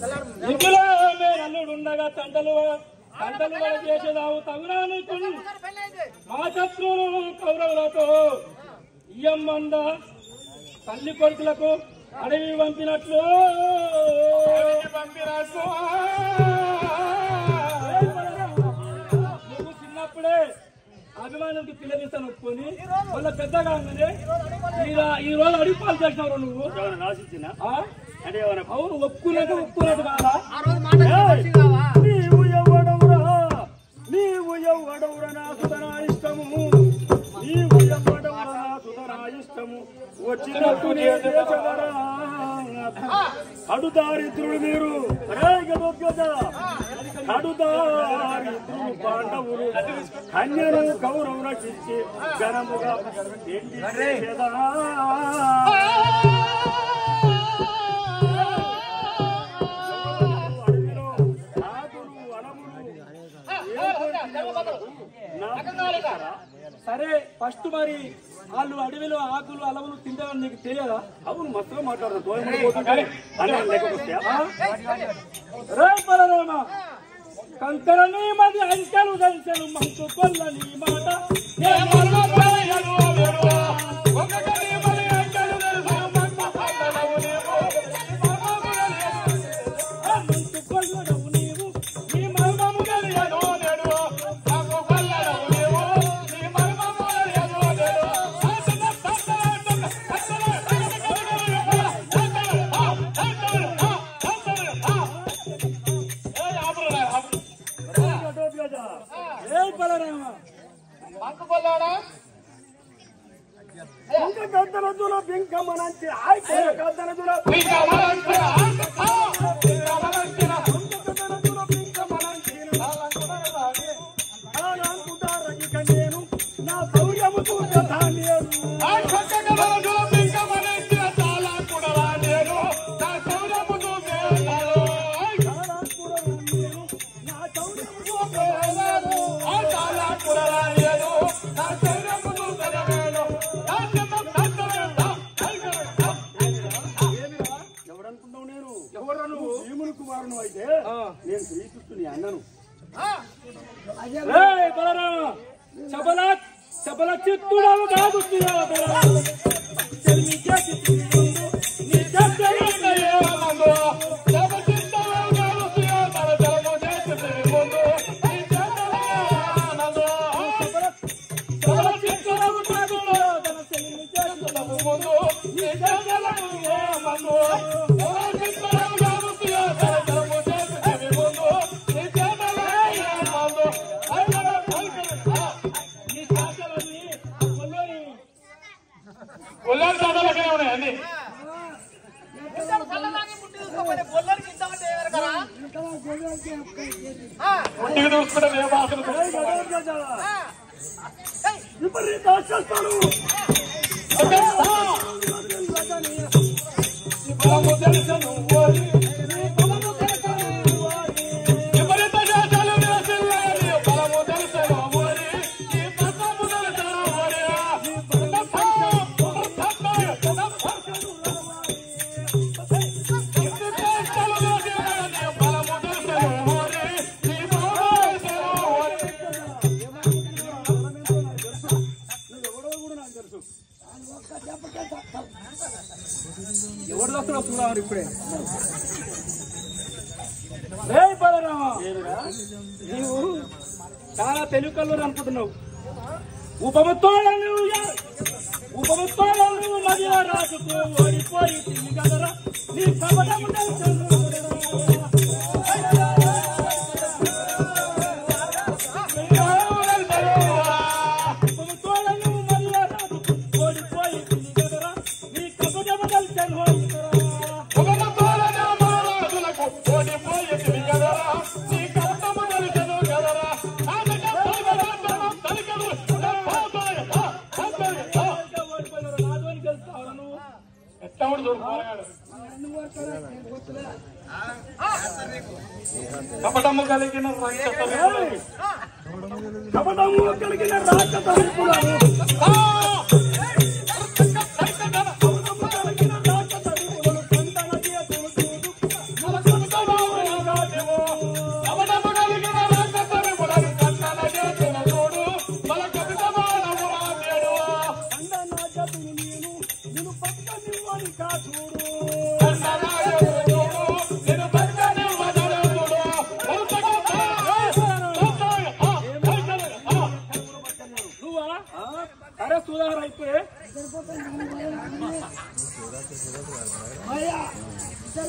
ఇంటిలో మేము అల్లుడు ఉండగా తంటలు తంటలు కూడా చేసేదావు తగునా నీకు మా శత్రువులు కౌరవులతో ఇయ్యమ్మంద తల్లి కొడుకులకు అడవి పంపినట్లు పంపినట్లు నువ్వు చిన్నప్పుడే అభిమానులకి పిల్లలిస్తాను ఒప్పుకొని వాళ్ళ పెద్దగా ఉన్నది ఈ- ఈ రోజు అడిగి పాలు చేసినావు నువ్వు రాసిచ్చిన ఆ? అంటే ఏమైనా అవును ఒప్పుకున్నట్టు ఒప్పుకున్నట్టు కాదా నీవు ఎవడవురా నీవు ఎవడవురా నా సుధనా ఇష్టము నీవు ఎవడవురా నా సుధనా ఇష్టము వచ్చినట్టు నేను చేసెదరా. కడుదారిద్రుడు మీరు రే గదోద్గజ. కడుదారిద్రుడు పాండవులు కన్యను కౌరవు రక్షించి ఘనముగా ఎండి చేసెదా. అడవిలో ఆకులు, అడవులు, సరే ఫస్ట్ మరి వాళ్ళు అడవిలో ఆకులు అలములు తింటారని నీకు తెలియదా అవును మస్తుగా మాట్లాడదు తోయమని పోతుంటే అన్నం లేకపోతే రే బలరామ కంకర నీ మది అంకెలు దంచెలు మంచు కొల్ల నీ మాట ఏ మల్ల పలయలు వెరువా. ఒకట నీ మది అంకెలు దంచెలు మంచు కొల్లనవు నీవు. ఆ మంచు కొల్లనవు నీవు. నీ మర్మము తెలియదు నేడు. మంచు కొల్లనవు నీవు. నీ మర్మము తెలియదు నేడు. ఏ బలరామ ఇంకా గద్దనదుల బింకమనంచి ఆయ్ గద్దనదుల నేను నా శౌర్యము చూడతా నేను నా శౌర్యము ఎవడనుకున్నావు నేను ఎవరు నువ్వు భీముని కుమారును అయితే ఆ. నేను శ్రీకృష్ణుని అన్నను ఏయ్ బలరామ చబల చబల చిత్తుడవు కాదు చెల్లి చేతి తిరుగుండు, నీ దగ్గర మందు చబల చిత్తుడవు కాదు తన తలము చేతి తిరుగుండు, నీ దగ్గర ఆనందు. చబల చిత్తుడవు కాదు తన చెల్లి చేతి తిరుగుండు, నీ దగ్గర మందు. చబల చిత్తుడవు కాదు తన తలము చేతి తిరుగుండు, నీ దగ్గర ఆనందు. అయ్యో, అయ్యో, నీ చాకలన్నీ కొల్లోని కొల్లోని చాకలకే ఉన్నాయి అన్ని ఒంటికి చూసుకుంటే ఏ భాషను విపరీత చేస్తాను బలము తెలుసను ఓరి బలము తెలుసను ఓరి విపరీత శాసనం వేసిల్లారి బలము తెలుసను ఓరి ఈ బలము తెలుసను ఓరి బలము తెలుసను ఓరి ఈ బలము తెలుసను ఓరి ఎవరు వస్తున్నావు చూడాలి ఇప్పుడే రే బలరామ నీవు చాలా తెలుకల్లో అనుకుంటున్నావు ఉపమతోడను ఉపమతోడను మధ్య రాజుకు ఓడిపోయి తిని కదరా నీ కపటము ఉపమతోడను మధ్య రాజుకు ఓడిపోయి తిని కదరా నీ కపటము కలిసను కపటము కలిగిన రాక్షసులు. కపటము కలిగిన రాక్షస రూపులను కపటము కలిగిన రాక్షస రూపులను కందన చేతులు చూడు.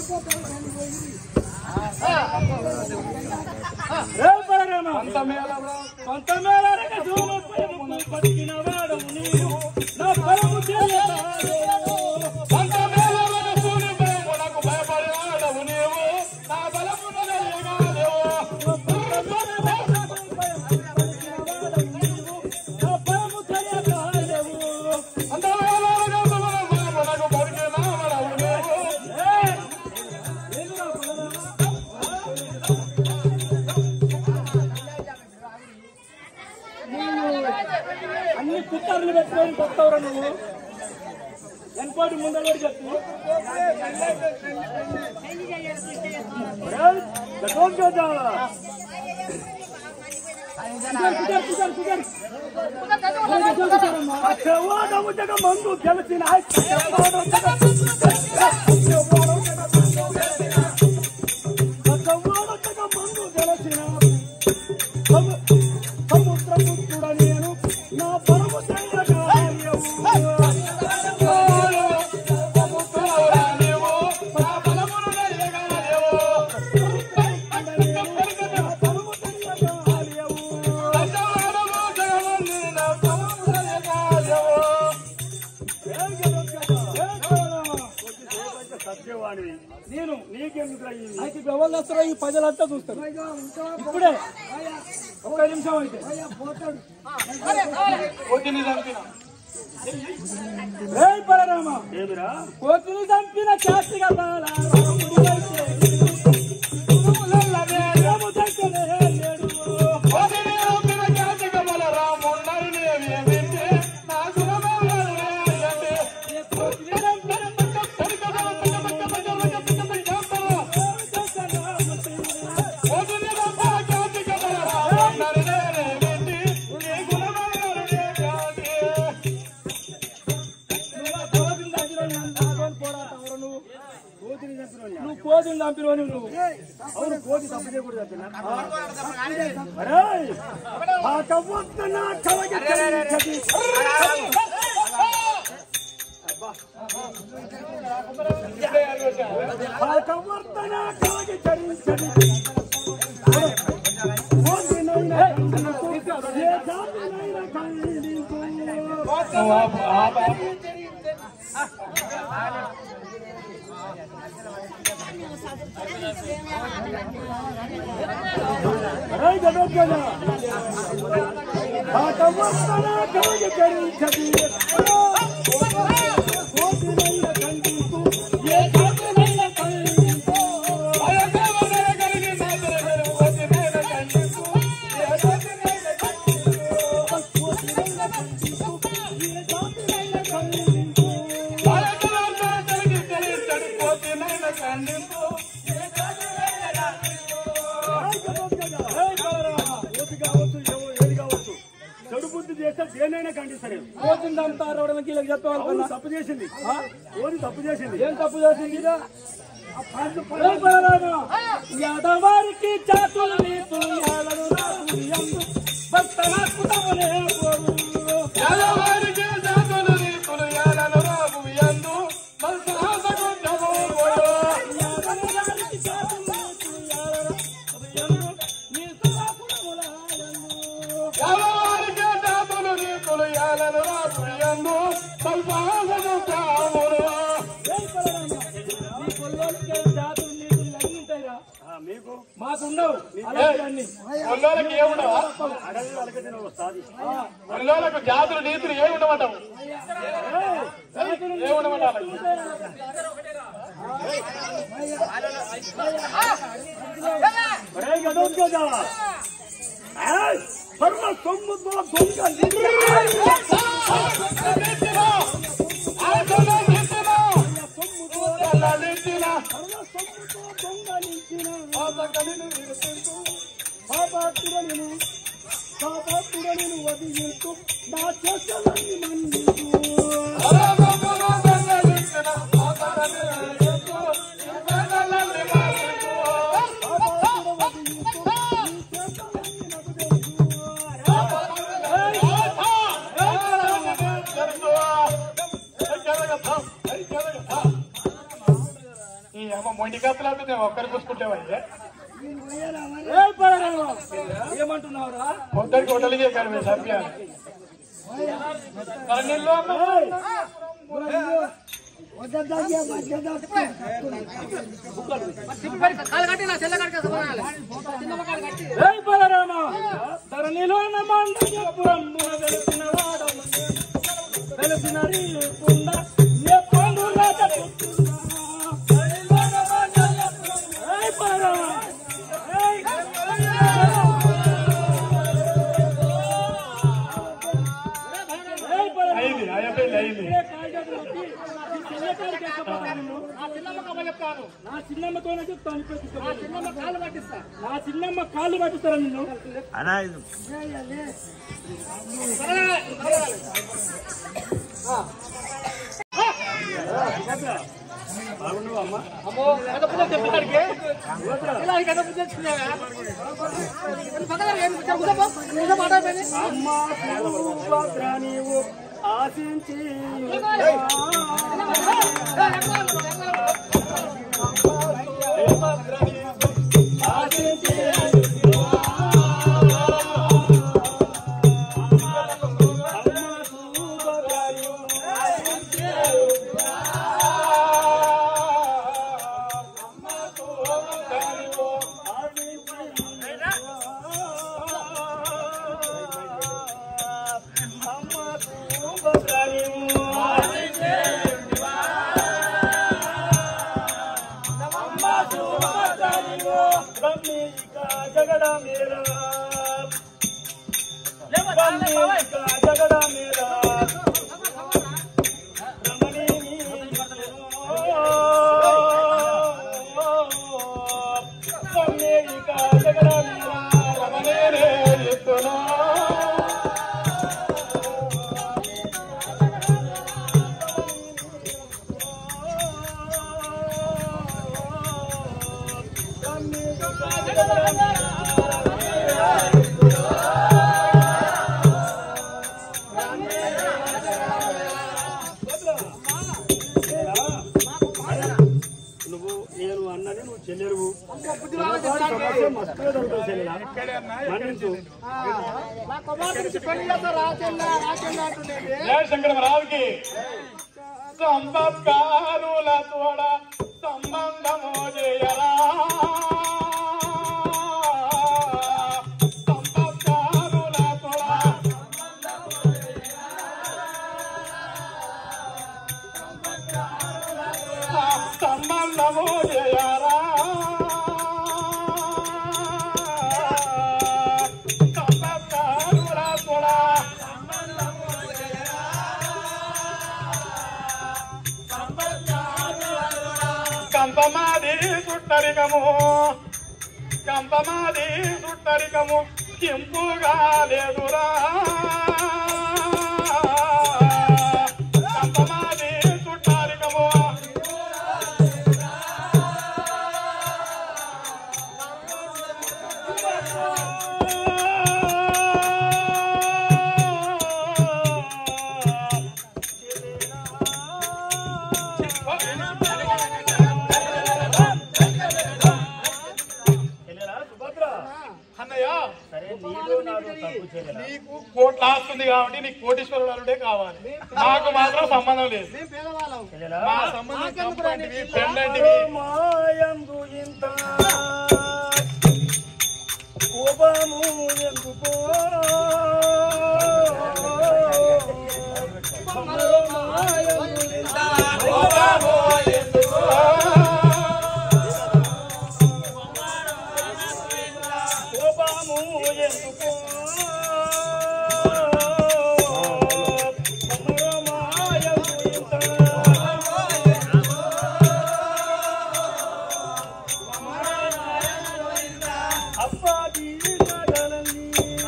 రే బలరామ కొంత మేరకు చూడు ప్రేమకు బతికిన వాడవు నీవు నా బలము తెలియదాయో. కొంత మేరకు చూడు ప్రేమకు భయపడినాడవు నీవు నా బలము తెలియదాయో. కొంత మేరకు బతికిన వాడవు నీవు, నా బలము తెలియదాయవు. కొంత మేరకు చూడు ప్రేమకు బతికిన వాడవు నీవు. ఏయ్! ఏందిరా బలరామ? అన్ని కుక్కర్లు పెట్టుకొని కొత్తవరా నువ్వు ఎన్కోటి ముందర కూడా చెప్పు ఏయ్, గడ్డోలు చూద్దామా? Cooker, cooker, cooker, cooker. Cooker, cooker, కుక్కరమ్మా. చెవాడముజగ మందు గెలిచిన చెవాడముజగ చెవాడముజగ మందు గెలిచిన సము- సముద్రపుత్రుడ నేను నా పరము సత్యవాణి నేను నీకెందుకు అయ్యింది అయితే ఎవరు వస్తారో ఈ ప్రజలంతా చూస్తారు ఇప్పుడే ఒక్క నిమిషం అయితే ఏయ్ బలరామ ఏమిరా కోతిని చంపిన చేతిగా బాల రాముడివైతే ఉరుములల్ల వేగము దగ్గరే లేడు. కోతిని చంపిన చేతిగా బాల రాముడిని వేగమింటే నా సురమేళనే వేగండి. ఏ కోతిని చంపిన కోతిని చంపిన చేతిగా బాల రాముడిని వేగండి. నీ గుణమేళనే వేగండి. నువ్వు కోతిని చంపినవని నువ్వు అవును కోటి తప్పు చేయకూడదు చెప్పిన అరే ఆ కవ్వొద్దన కలగి కలిగించది. ఆ కవ్వొద్దన కలగి చరించది. కోటినైన కందుకు, ఏ జాతినైన ఖండించు. అరే గడోద్గద. ఆ కవ్వొద్దన కలగి చరించది. కోటినైన కందించు, ఏ జాతినైన ఖండించు. చెడు బుద్ధి చేస్తే దేనైనా ఖండిస్తారు కోతిని చంపుతారు ఎవడన్నా కీళ్ళకి అవును, చెప్పేవాళ్ళు తప్పు చేసింది ఓడి తప్పు చేసింది ఏం తప్పు చేసింది ఏం బలరామ? యాదవారికి చాతులు నీతులు యాలను రాతులు ఎందు భక్త హక్కుతములే పోరు. యాదవారికి చాతులు నీతులు యాలను రాతులు ఎందు భక్త హక్కుతములే పోరు. యాదవారికి చాతులు నీతులు యాలను రాతులు ఎందు నీతుల హక్కుతములే ఎందు. యాదవారికి చాతులు నీతులు యాలను రాతులు ఎందు భక్త హక్కుతములే ఏయ్ బలరామ, నీ కొల్లోళ్ళకి ఏం జాతులు నీతులు అన్నీ ఉంటాయిరా ఆ, మీకు మాకుండవు అలాంటివన్నీ ఒళ్ళోళ్ళకి ఏముండవా అడవి అలగదిన వస్తాది ఒళ్ళోళ్ళకు జాతులు నీతులు ఏమి ఉండమంటావు ఏముండమంటావు ఒరే గడోద్గద. ఏయ్, సర్వ సొమ్ముతో దొంగ పాపాత్తుడను పాపాత్తుడను వదిలించు నా చేతులని మన్నించు పాపాత్తుడ వదిలించు నీ చేతులని నడుదెంచు ఈ అమ్మ మొండి కత్తలంటే నేను ఒక్కరి చూసుకుంటేవయ్యా రే బలరామ ఏమంటున్నావురా పొద్దుకి హోటల్కే కానీ సభ్య నీళ్ళు అమ్మ రే బలరామ ధరణిలో నమండపురమున వెలిసిన వాడము వెలిసిన రీకుండ ఏ పండు రాజ రే బలరామ రే బలరామ అయింది ఆయా పెళ్ళి అయింది నా చిన్నమ్మతోనే చెప్తాను నా చిన్నమ్మ కాళ్ళు పట్టిస్తారా నిన్ను అమ్మా భద్ర నీవు ఆశించి జగడ మేరా జగడ మేరా నువ్వు నేను అన్నది నువ్వు చెల్లెరువు సమస్య మస్తు ఎదురుతుంది చెల్లెలా. మన్నించు. శంకరరావుకి సంపత్కారుల తోడ సంబంధము చేయరా సంపత్కారుల తోడ సంబంధము చేయరా సంపత్కారుల తోడ కంపమాది సుట్టరికము కంపమాది సుట్టరికము కింపుగా లేదురా కంపమాది సుట్టరికము చెల్లెలా, సుభద్ర. అన్నయ్య సరే నీకు నాకు తప్పు చెల్లెలా. నీకు కోట్ల ఆస్తుంది కాబట్టి నీకు కోటీశ్వరుడు అల్లుడే కావాలి నాకు మాత్రం సంబంధం లేదు చెల్లెలా. మా సంబంధం కంపంటివి పెళ్ళంటివి మాయందు ఇంత కోపము ఎందుకో మాయందు ఇంత కోపము ఎందుకో? కోపము ఎందుకో మాయందు ఇంత అప్పాది మగలని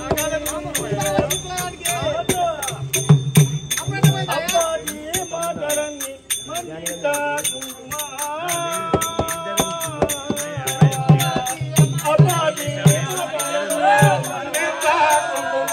అప్పాది మగలని మందిత కుంకుమ అప్పాది మగలని మందిత కుంకుమ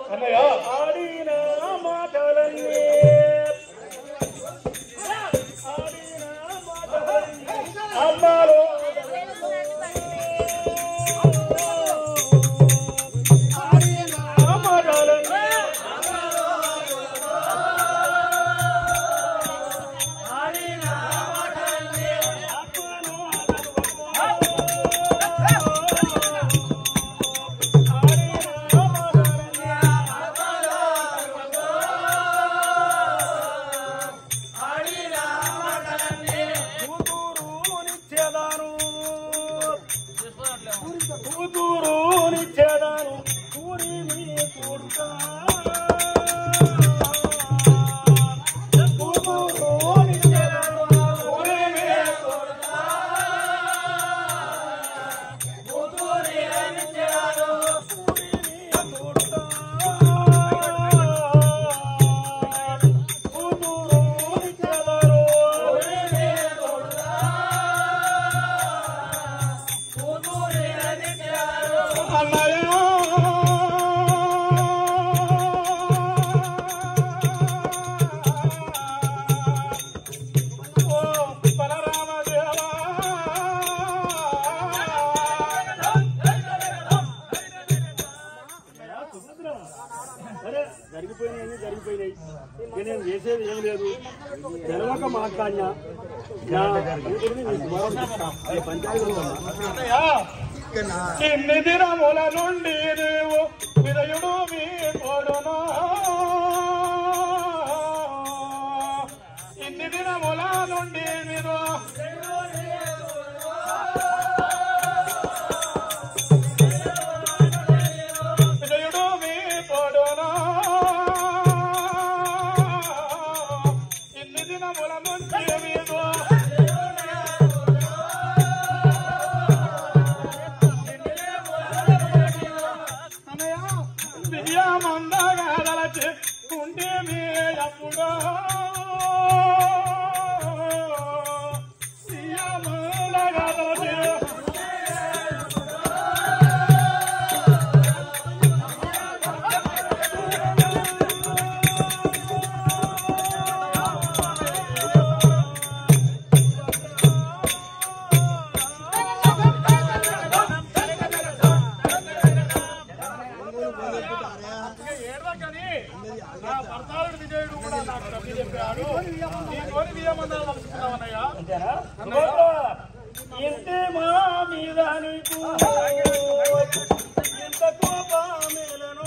అన్నయ్య ఆడిన మాటలన్నీ ఆడిన మాటలన్నీ అమ్మాలో ఆడిన మాటలన్నీ ఆడిన మాటలన్నీ అమ్మను ఆడిన మాటలన్నీ కూతురునిచ్చేదాను కూతురునిచ్చేదాను కూరి మీ కొడుకా కూతురునిచ్చేదాను కూరి మీ కొడుకా కూతురునిచ్చేదాను కూరి మీ కొడుకా కూతురునిచ్చేదాను కూరి మీ కొడుకా సరే జరిగిపోయినాయి జరిగిపోయినాయి ఇక నేను చేసేది ఏం లేదు తెలవక మాట్లాడినా నా కూతురిని నీకు మరొకటి చెప్తా. ఈ పంచాయతీ ఉందమ్మా. ఇన్ని దినముల నుండి నీవు విదయుడు మీ కొడును ఇన్ని దినముల నుండి మీరు విదయుడు మీ కొడును ఇన్ని దినముల నుండి మీరు విజయమందగాదలచి ఉండి మీరప్పుడు విజయమందగాదలచి ఏడవకని నా భర్తాలుడు విజయుడు కూడా నాకు డబ్బు చెప్పాడు నీ తోని విజయమందాలు కలుసుకున్నావన్నయ్యా అంతేనా? సుభద్ర, ఇంటి మా మీద నీకు ఇంత కోపమేలను.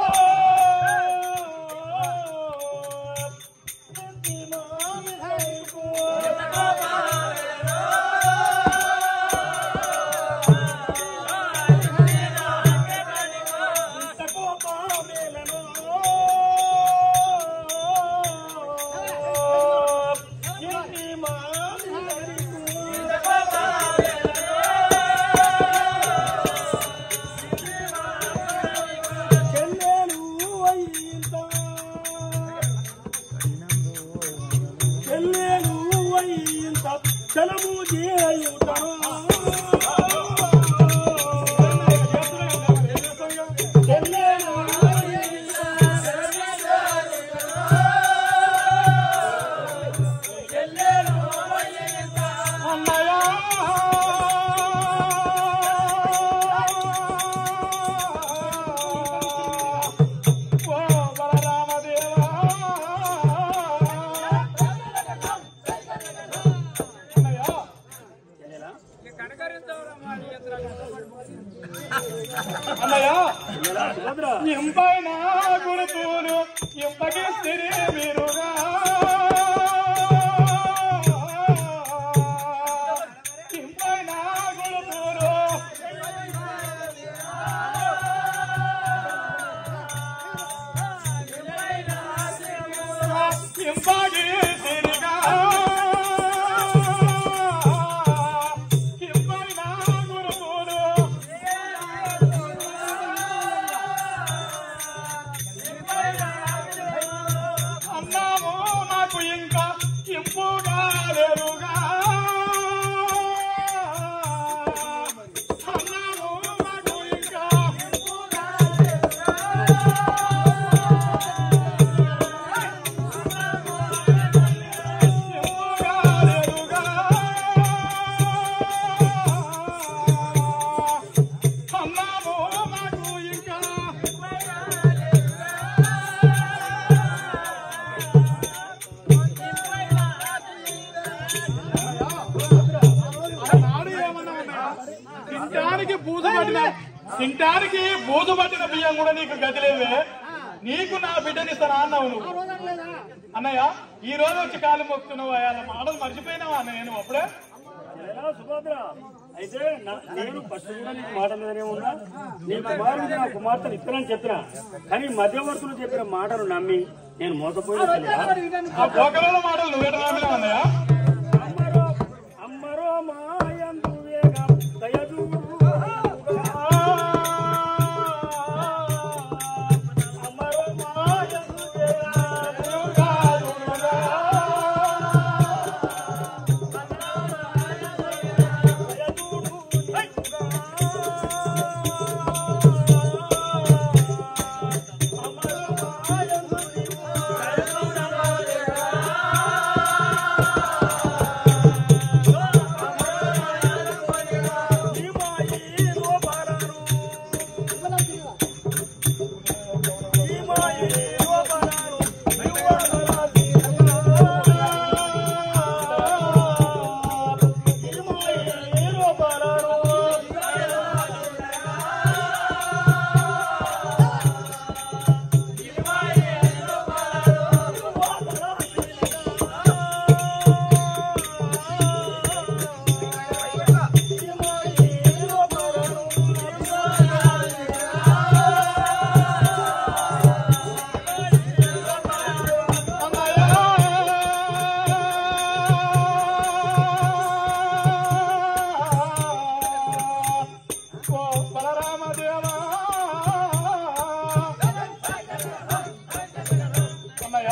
ఇంటి మా మీద నీకు ఇంత కోపమేలను. ఇంత కోపమేలను. ఇంటి మా మీద నీకు ఇంత కోపమేలను. చెల్లెలు అయ్యింత చెల్లెలు అయ్యింత సెలవు చేయుట చెల్లెలు అయ్యింత చెల్లెలు అయ్యింత అన్నయ్యా ఓ బలరామదేవా అన్నయ్యా అన్నయ్య సుభద్ర ఇంపైన గురుతులు ఇంపకి సిరి మీరుగా ఇంపైన గురుతులు ఇంపకి సిరిగా ఇంపైన గురుతులు అన్నాము నాకు ఇంకా ఇంపుగా లేరుగా అన్నాము నాకు ఇంకా ఇంపుగా లేరుగా. నీకు గతి లేవే నీకు నా బిడ్డనిస్తానా అన్నావు నువ్వు అన్నయ్య ఈ రోజు వచ్చి కాలు మొక్కుతున్నావు అలా మాటలు మర్చిపోయినావా అన్నయ్య నువ్వు అప్పుడే ఎలా సుభద్ర అయితే నా- నేను ఫస్ట్ కూడా నీకు మాట మీదనే ఉన్నా నీ కుమారుడికి నా కుమార్తెను ఇస్తానని చెప్పిన కానీ మధ్యవర్తులు చెప్పిన మాటలు నమ్మి నేను మోసపోయిన ఆ పోకరాల మాటలు నువ్వేట నమ్మినావు అన్నయ్య అమ్మరో అమ్మరో మాయందు వేగ దయచూడు అమ్మరో మాయందు వేగ ఓ బలరామదేవా అన్నయ్య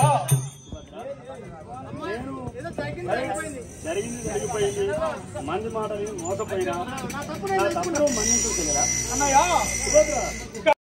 జరిగింది జరిగిపోయింది మంది మాట విని మోసపోయినా నా తప్పుడు మన్నించుకు తెలియదా అన్నయ్య